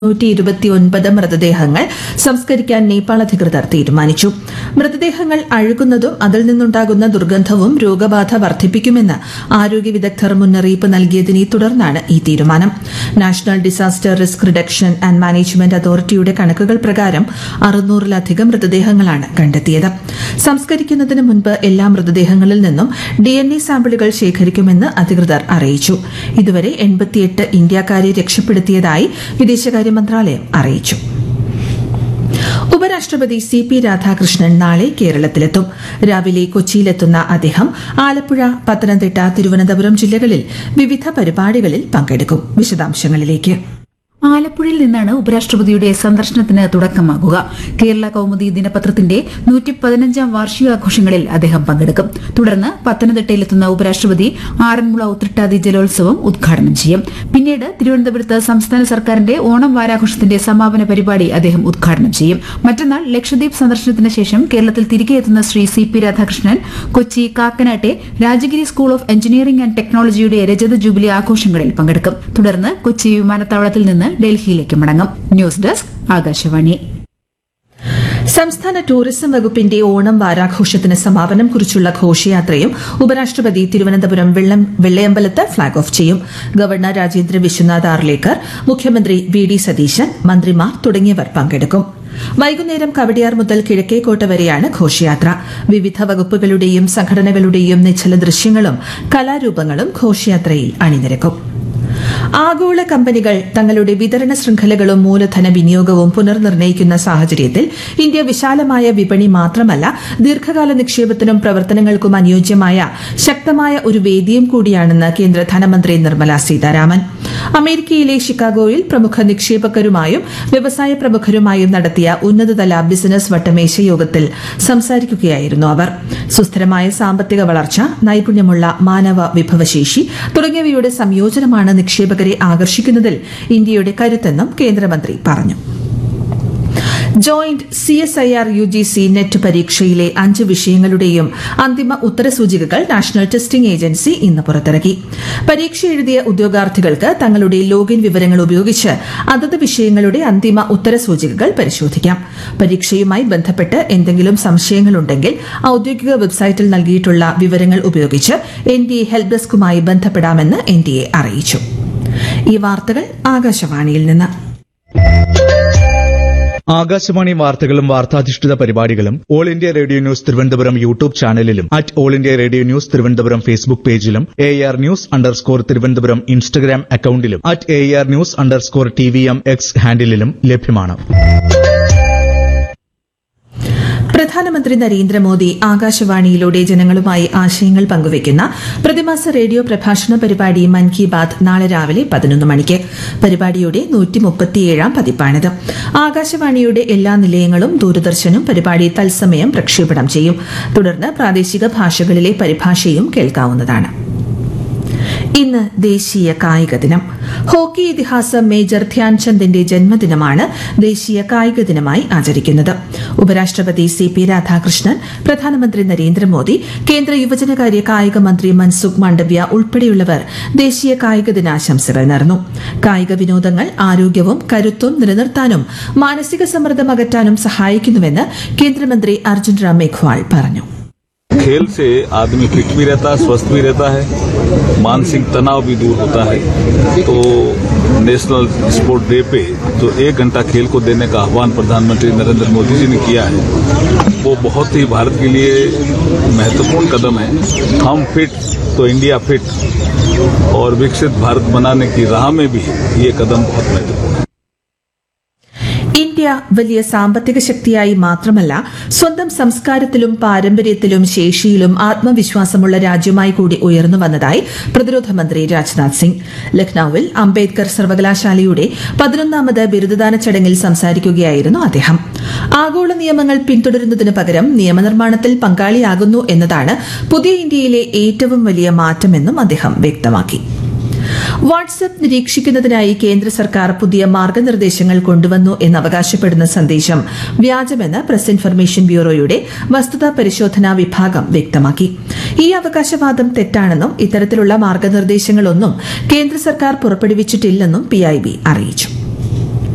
നൂറ്റി ഇരുപത്തിയൊൻപത് മൃതദേഹങ്ങൾ സംസ്കരിക്കാൻ നേപ്പാൾ അധികൃതർ തീരുമാനിച്ചു മൃതദേഹങ്ങൾ അഴുകുന്നതും അതിൽ നിന്നുണ്ടാകുന്ന ദുർഗന്ധവും രോഗബാധ വർദ്ധിപ്പിക്കുമെന്ന് ആരോഗ്യ വിദഗ്ധർ മുന്നറിയിപ്പ് നൽകിയതിനെ തുടർന്നാണ് ഈ തീരുമാനം national disaster risk reduction and management അതോറിറ്റിയുടെ കണക്കുകൾ പ്രകാരം അറുന്നൂറിലധികം മൃതദേഹങ്ങളാണ് കണ്ടെത്തിയത് സംസ്കരിക്കുന്നതിന് മുൻപ് എല്ലാ മൃതദേഹങ്ങളിൽ നിന്നും ഡി എൻ എ സാമ്പിളുകൾ ശേഖരിക്കുമെന്ന് അധികൃതർ അറിയിച്ചു ഇതുവരെ എൺപത്തിയെട്ട് ഇന്ത്യക്കാരെ രക്ഷപ്പെടുത്തിയതായി വിദേശകാര്യ മന്ത്രാലയം അറിയിച്ചു ഉപരാഷ്ട്രപതി സി പി രാധാകൃഷ്ണൻ നാളെ കേരളത്തിലെത്തും രാവിലെ കൊച്ചിയിലെത്തുന്ന അദ്ദേഹം ആലപ്പുഴ പത്തനംതിട്ട തിരുവനന്തപുരം ജില്ലകളിൽ വിവിധ പരിപാടികളിൽ പങ്കെടുക്കും വിശദാംശങ്ങളിലേക്ക് ആലപ്പുഴയിൽ നിന്നാണ് ഉപരാഷ്ട്രപതിയുടെ സന്ദർശനത്തിന് തുടക്കമാകുക കേരള കൌമുദി ദിനപത്രത്തിന്റെ നൂറ്റി പതിനഞ്ചാം വാർഷികാഘോഷങ്ങളിൽ അദ്ദേഹം പങ്കെടുക്കും തുടർന്ന് പത്തനംതിട്ടയിലെത്തുന്ന ഉപരാഷ്ട്രപതി ആറന്മുള ഉത്രട്ടാതി ജലോത്സവം ഉദ്ഘാടനം ചെയ്യും പിന്നീട് തിരുവനന്തപുരത്ത് സംസ്ഥാന സർക്കാരിന്റെ ഓണം വാരാഘോഷത്തിന്റെ സമാപന പരിപാടി അദ്ദേഹം ഉദ്ഘാടനം ചെയ്യും മറ്റന്നാൾ ലക്ഷദ്വീപ് സന്ദർശനത്തിന് ശേഷം കേരളത്തിൽ തിരികെ എത്തുന്ന ശ്രീ സി പി രാധാകൃഷ്ണൻ കൊച്ചി കാക്കനാട്ടെ Rajagiri School of Engineering and ടെക്നോളജിയുടെ രജത ജൂബിലി ആഘോഷങ്ങളിൽ പങ്കെടുക്കും തുടർന്ന് കൊച്ചി വിമാനത്താവളത്തിൽ നിന്ന് ഡൽഹിയിലേക്ക് മടങ്ങും ന്യൂസ് ഡെസ്ക് ആകാശവാണി സംസ്ഥാന ടൂറിസം വകുപ്പിന്റെ ഓണം വാരാഘോഷത്തിന് സമാപനം കുറിച്ചുള്ള ഘോഷയാത്രയും ഉപരാഷ്ട്രപതി തിരുവനന്തപുരം വെള്ളം വെള്ളയമ്പലത്ത് ഫ്ളാഗ് ഓഫ് ചെയ്യും ഗവർണർ രാജേന്ദ്ര വിശ്വനാഥ് ആർലേക്കർ മുഖ്യമന്ത്രി വി ഡി സതീശൻ മന്ത്രിമാർ തുടങ്ങിയവർ പങ്കെടുക്കും വൈകുന്നേരം കവടിയാർ മുതൽ കിഴക്കേക്കോട്ട വരെയാണ് ഘോഷയാത്ര വിവിധ വകുപ്പുകളുടെയും സംഘടനകളുടെയും നിശ്ചല ദൃശ്യങ്ങളും കലാരൂപങ്ങളും ഘോഷയാത്രയിൽ അണിനിരക്കും ആഗോള കമ്പനികൾ തങ്ങളുടെ വിതരണ ശൃംഖലകളും മൂലധന വിനിയോഗവും പുനർനിർണ്ണയിക്കുന്ന സാഹചര്യത്തിൽ ഇന്ത്യ വിശാലമായ വിപണി മാത്രമല്ല ദീർഘകാല നിക്ഷേപത്തിനും പ്രവർത്തനങ്ങൾക്കും അനുയോജ്യമായ ശക്തമായ ഒരു വേദിയും കൂടിയാണെന്ന് കേന്ദ്ര ധനമന്ത്രി നിർമ്മല സീതാരാമൻ അമേരിക്കയിലെ ഷിക്കാഗോയിൽ പ്രമുഖ നിക്ഷേപകരുമായും വ്യവസായ പ്രമുഖരുമായും നടത്തിയ ഉന്നതതല ബിസിനസ് വട്ടമേശ യോഗത്തിൽ സംസാരിക്കുകയായിരുന്നു അവർ സുസ്ഥിരമായ സാമ്പത്തിക വളർച്ച നൈപുണ്യമുള്ള മാനവ വിഭവശേഷി തുടങ്ങിയവയുടെ സംയോജനമാണ് നിക്ഷേപകരെ ആകർഷിക്കുന്നതിൽ ഇന്ത്യയുടെ കരുത്തെന്നും കേന്ദ്രമന്ത്രി പറഞ്ഞു joint C S I R U G C NET പരീക്ഷയിലെ അഞ്ച് വിഷയങ്ങളുടെയും അന്തിമ ഉത്തരസൂചികകൾ നാഷണൽ ടെസ്റ്റിംഗ് ഏജൻസി ഇന്ന് പുറത്തിറക്കി പരീക്ഷ എഴുതിയ ഉദ്യോഗാർത്ഥികൾക്ക് തങ്ങളുടെ ലോഗിൻ വിവരങ്ങൾ ഉപയോഗിച്ച് അതത് വിഷയങ്ങളുടെ അന്തിമ ഉത്തരസൂചികകൾ പരിശോധിക്കാം പരീക്ഷയുമായി ബന്ധപ്പെട്ട് എന്തെങ്കിലും സംശയങ്ങളുണ്ടെങ്കിൽ ഔദ്യോഗിക വെബ്സൈറ്റിൽ നൽകിയിട്ടുള്ള വിവരങ്ങൾ ഉപയോഗിച്ച് എൻ ഡി എ ഹെൽപ് ഡെസ്കുമായി ബന്ധപ്പെടാമെന്ന് എൻ ഡി എ അറിയിച്ചു ഈ വാർത്തകൾ ആകാശവാണിയിൽ നിന്ന് ആകാശവാണി വാർത്തകളും വാർത്താധിഷ്ഠിത പരിപാടികളും All India Radio news Thiruvananthapuram YouTube ചാനലിലും at All India Radio news Thiruvananthapuram Facebook പേജിലും A R news underscore Thiruvananthapuram Instagram അക്കൌണ്ടിലും at A R news underscore T V M X ഹാൻഡിലും ലഭ്യമാണ് പ്രധാനമന്ത്രി നരേന്ദ്രമോദി ആകാശവാണിയിലൂടെ ജനങ്ങളുമായി ആശയങ്ങൾ പങ്കുവയ്ക്കുന്ന പ്രതിമാസ റേഡിയോ പ്രഭാഷണ പരിപാടി മൻ കി ബാത് നാളെ രാവിലെ പതിനൊന്ന് മണിക്ക് പരിപാടിയുടെ നൂറ്റി മുപ്പത്തിയേഴാം പതിപ്പാണിത് ആകാശവാണിയുടെ എല്ലാ നിലയങ്ങളും ദൂരദർശനും പരിപാടി തത്സമയം പ്രക്ഷേപണം ചെയ്യും തുടർന്ന് പ്രാദേശിക ഭാഷകളിലെ പരിഭാഷയും കേൾക്കാവുന്നതാണ് ഇന്ന് ദേശീയ കായിക ദിനം ഹോക്കി ഇതിഹാസം മേജർ ധ്യാൻചന്ദിന്റെ ജന്മദിനമാണ് ദേശീയ കായിക ദിനമായി ആചരിക്കുന്നത് ഉപരാഷ്ട്രപതി സി പി രാധാകൃഷ്ണൻ പ്രധാനമന്ത്രി നരേന്ദ്രമോദി കേന്ദ്ര യുവജനകാര്യ കായിക മന്ത്രി മൻസുഖ് മാണ്ഡവ്യ ഉൾപ്പെടെയുള്ളവർ ദേശീയ കായിക ദിനാശംസകൾ നേർന്നു കായിക വിനോദങ്ങൾ ആരോഗ്യവും കരുത്തും നിലനിർത്താനും മാനസിക സമ്മർദ്ദം അകറ്റാനും സഹായിക്കുന്നുവെന്ന് കേന്ദ്രമന്ത്രി അർജുൻ റാം മേഘ്വാൾ പറഞ്ഞു खेल से आदमी फिट भी रहता है स्वस्थ भी रहता है मानसिक तनाव भी दूर होता है तो नेशनल स्पोर्ट डे पे जो एक घंटा खेल को देने का आह्वान प्रधानमंत्री नरेंद्र मोदी जी ने किया है वो बहुत ही भारत के लिए महत्वपूर्ण कदम है हम फिट तो इंडिया फिट और विकसित भारत बनाने की राह में भी ये कदम बहुत महत्वपूर्ण है ഇന്ത്യ വലിയ സാമ്പത്തിക ശക്തിയായി മാത്രമല്ല സ്വന്തം സംസ്കാരത്തിലും പാരമ്പര്യത്തിലും ശേഷിയിലും ആത്മവിശ്വാസമുള്ള രാജ്യമായി കൂടി ഉയർന്നു വന്നതായി പ്രതിരോധ മന്ത്രി രാജ്നാഥ് സിംഗ് ലക്നൌവിൽ അംബേദ്കർ സർവകലാശാലയുടെ പതിനൊന്നാമത് ബിരുദദാന ചടങ്ങിൽ സംസാരിക്കുകയായിരുന്നു അദ്ദേഹം ആഗോള നിയമങ്ങൾ പിന്തുടരുന്നതിന് പകരം നിയമനിർമ്മാണത്തിൽ പങ്കാളിയാകുന്നു എന്നതാണ് പുതിയ ഇന്ത്യയിലെ ഏറ്റവും വലിയ മാറ്റമെന്നും അദ്ദേഹം വ്യക്തമാക്കി വാട്സ്ആപ്പ് നിരീക്ഷിക്കുന്നതിനായി കേന്ദ്ര സർക്കാർ പുതിയ മാർഗനിർദ്ദേശങ്ങൾ കൊണ്ടുവന്നു എന്ന് അവകാശപ്പെടുന്ന സന്ദേശം വ്യാജമെന്ന് പ്രസ് ഇൻഫർമേഷൻ ബ്യൂറോയുടെ വസ്തുതാ പരിശോധനാ വിഭാഗം വ്യക്തമാക്കി ഈ അവകാശവാദം തെറ്റാണെന്നും ഇത്തരത്തിലുള്ള മാർഗനിർദ്ദേശങ്ങളൊന്നും കേന്ദ്ര സർക്കാർ പുറപ്പെടുവിച്ചിട്ടില്ലെന്നും പിഐബി അറിയിച്ചു